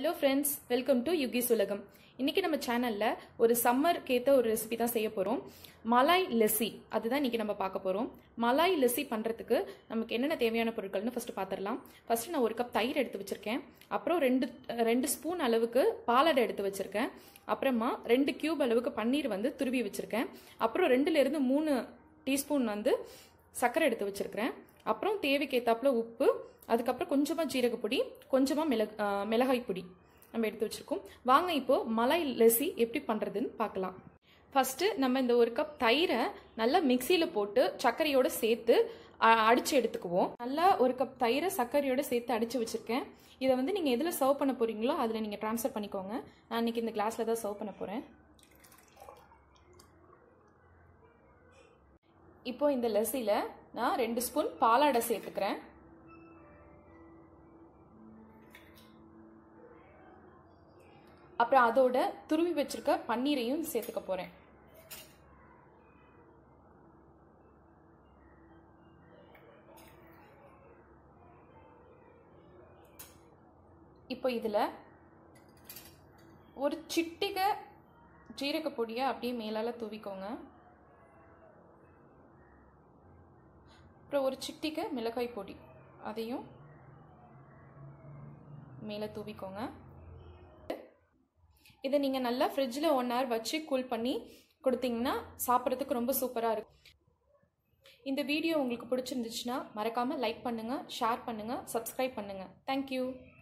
hello friends welcome to யுகிஸ் உலகம் இன்னைக்கு நம்ம சேனல்ல ஒரு சம்மருக்கு ஏற்ற ஒரு ரெசிபி தான் செய்ய போறோம் மலாய் லெஸ்ஸி அதுதான் இன்னைக்கு நம்ம பார்க்க போறோம் மலாய் லெஸ்ஸி பண்றதுக்கு நமக்கு என்னென்ன தேவையான பொருட்கள்னு ஃபர்ஸ்ட் பார்த்துடலாம் ஃபர்ஸ்ட் நான் ஒரு கப் தயிர் எடுத்து வச்சிருக்கேன் அப்புறம் ரெண்டு ரெண்டு ஸ்பூன் அளவுக்கு பாலாடை எடுத்து வச்சிருக்கேன் அப்புறமா ரெண்டு கியூப் அளவுக்கு பன்னீர் வந்து துருவி வச்சிருக்கேன் அப்புறம் ரெண்டுல இருந்து மூணு டீஸ்பூன் வந்து சர்க்கரை எடுத்து வச்சிருக்கிறேன் அப்புறம் தேவைக்கு ஏத்தாப்புல உப்பு அதுக்கப்புறம் கொஞ்சமாக ஜீரகப்பொடி கொஞ்சமாக மிளகு ஆஹ் மிளகாய் பொடி நம்ம எடுத்து வச்சிருக்கோம் வாங்க இப்போ மலை லெசி எப்படி பண்ணுறதுன்னு பார்க்கலாம் ஃபஸ்ட்டு நம்ம இந்த ஒரு கப் தயிரை நல்லா மிக்சியில் போட்டு சர்க்கரையோட சேர்த்து அ- அடிச்சு எடுத்துக்குவோம் நல்லா ஒரு கப் தயிரை சர்க்கரையோட சேர்த்து அடிச்சு வச்சிருக்கேன் இதை வந்து நீங்கள் எதில் சர்வ் பண்ண போறீங்களோ அதில் நீங்கள் ட்ரான்ஸ்ஃபர் பண்ணிக்கோங்க நான் இன்னைக்கு இந்த கிளாஸில் தான் சர்வ் பண்ண போகிறேன் இப்போ இந்த லெசியில் நான் ரெண்டு ஸ்பூன் பாலாடை சேர்த்துக்கிறேன் அப்புறம் அதோட துருவி வச்சிருக்க பன்னீரையும் சேர்த்துக்க போறேன் இப்போ இதில் ஒரு சிட்டிகை ஜீரக பொடியை அப்படியே மேலால தூவிக்கோங்க அப்புறம் ஒரு சிட்டிகை மிளகாய் பொடி அதையும் மேலே தூவிக்கோங்க இதை நீங்கள் நல்லா ஃப்ரிட்ஜில் ஒன் ஹவர் வச்சு கூல் பண்ணி கொடுத்தீங்கன்னா சாப்பிட்றதுக்கு ரொம்ப சூப்பராக இருக்கும் இந்த வீடியோ உங்களுக்கு பிடிச்சிருந்துச்சுன்னா மறக்காமல் லைக் பண்ணுங்கள் ஷேர் பண்ணுங்கள் சப்ஸ்கிரைப் பண்ணுங்கள் தேங்க்யூ